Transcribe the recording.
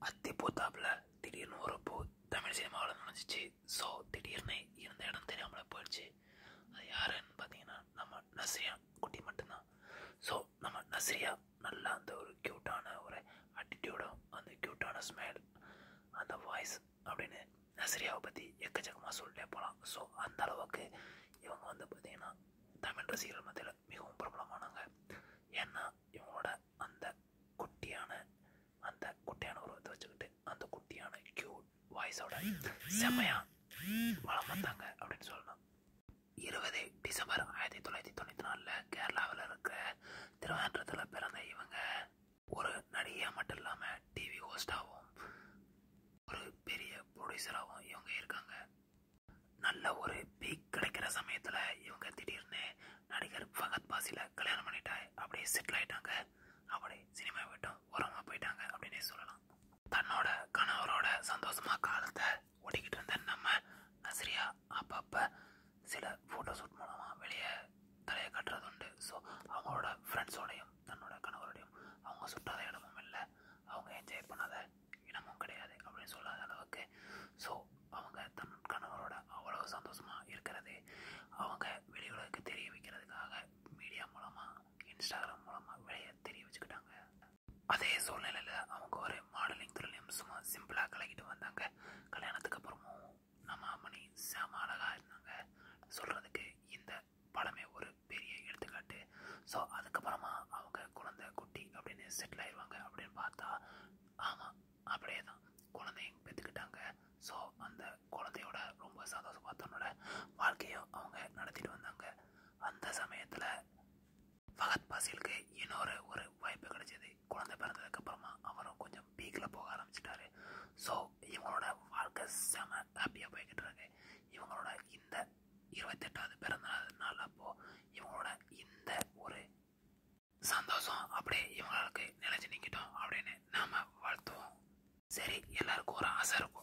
அத்தி பூத்தாப்புல திடீர்னு ஒரு பூ தமிழ் சினிமாவில் நுழைஞ்சிச்சு ஸோ திடீர்னு இருந்த இடம் தெரியாமல போயிடுச்சு அது யாருன்னு பார்த்தீங்கன்னா நம்ம நஸ்ரியா குட்டி மட்டும்தான் ஸோ நம்ம நஸ்ரியா நல்லா அந்த ஒரு க்யூட்டான ஒரு அட்டிடியூடும் அந்த க்யூட்டான ஸ்மைல் அந்த வாய்ஸ் அப்படின்னு நஸ்ரியாவை பற்றி எக்கச்சக்கமாக சொல்லிட்டே போகலாம் ஸோ அந்த அளவுக்கு இவங்க வந்து பார்த்தீங்கன்னா தமிழ் ரசிகர்கள் மத்தியில் மிகவும் பிரபலமானாங்க ஏன்னா இவங்களோட அந்த குட்டியான அந்த குட்டியான உருவத்தை வச்சுக்கிட்டு அந்த குட்டியான க்யூட் வாய்ஸோட செம்மையா வளம் வந்தாங்க அப்படின்னு சொல்லலாம் இருபது டிசம்பர் ஆயிரத்தி தொள்ளாயிரத்தி தொண்ணூற்றி நாலில் கேரளாவில் இருக்கிற திருவாண்டத்தில் பிறந்த இவங்க ஒரு நடிகையாக மட்டும் இல்லாமல் டிவி ஹோஸ்டாகவும் ஒரு பெரிய ப்ரொடியூசராகவும் இவங்க இருக்காங்க நல்ல ஒரு பீக் கிடைக்கிற சமயத்தில் இவங்க திடீர்னு நடிகர் ஃபகத் பாசில கல்யாணம் பண்ணிட்டா அப்படியே செட்டில் ஆயிட்டாங்க அப்படியே சினிமா விட்டும் உரமாக போயிட்டாங்க அப்படின்னே சொல்லலாம் தன்னோட கணவரோட சந்தோஷமா காலத்தை ஓடிக்கிட்டு இருந்த நம்ம நஸ்ரியா அப்பப்போ சில ஃபோட்டோ ஷூட் மூலமாக வெளியே தலையை கட்டுறது உண்டு ஸோ அவங்களோட ஃப்ரெண்ட்ஸோடையும் தன்னோட கணவரோடையும் அவங்க சுட்டாத இடமும் இல்லை அவங்க என்ஜாய் பண்ணாத இடமும் கிடையாது அப்படின்னு சொல்லாத அளவுக்கு ஸோ அவங்க தன் கணவரோட அவ்வளோ சந்தோஷமா இருக்கிறது அவங்க வெளி உலகுக்கு தெரிய வைக்கிறதுக்காக மீடியா மூலமா இன்ஸ்டாகிராம் மூலமா வெளியே தெரிய வச்சுக்கிட்டாங்க அதே சூழ்நிலையில அவங்க ஒரு மாடலிங் துறையிலையும் சும்மா சிம்பிளா கலக்கிட்டு வந்தாங்க கல்யாணத்துக்கு அப்புறமும் நம்ம அம்மணி செம அழகா இருந்தாங்க சொல்றதுக்கு இந்த படமே ஒரு பெரிய எடுத்துக்காட்டு ஸோ அதுக்கப்புறமா அவங்க குழந்தை குட்டி அப்படின்னு செட்டில் ஆயிடுவாங்க அப்படின்னு பார்த்தா ஆமாம் அப்படியே தான் குழந்தையும் பெற்றுக்கிட்டாங்க ஸோ அந்த குழந்தையோட ரொம்ப சந்தோஷமா தன்னோட வாழ்க்கையும் அவங்க நடத்திட்டு வந்தாங்க அந்த சமயத்தில் ஃபகத் பாசிலுக்கு இன்னொரு ஒரு வாய்ப்பு கிடைச்சது குழந்தை பிறந்ததுக்கு அப்புறமா அவரும் கொஞ்சம் பீக்கில் போக ஆரம்பிச்சிட்டாரு ஸோ இவங்களோட வாழ்க்கை செம ஹாப்பியாக போய்கிட்டு இருக்கு இவங்களோட இந்த இருபத்தெட்டாவது பிறந்த நாள் அப்போ இவங்களோட இந்த ஒரு சந்தோஷம் அப்படியே இவங்களுக்கு நிலைச்சு நிற்கட்டும் அப்படின்னு நாம வாழ்த்துவோம் சரி எல்லாருக்கும் ஒரு ஆசை இருக்கும்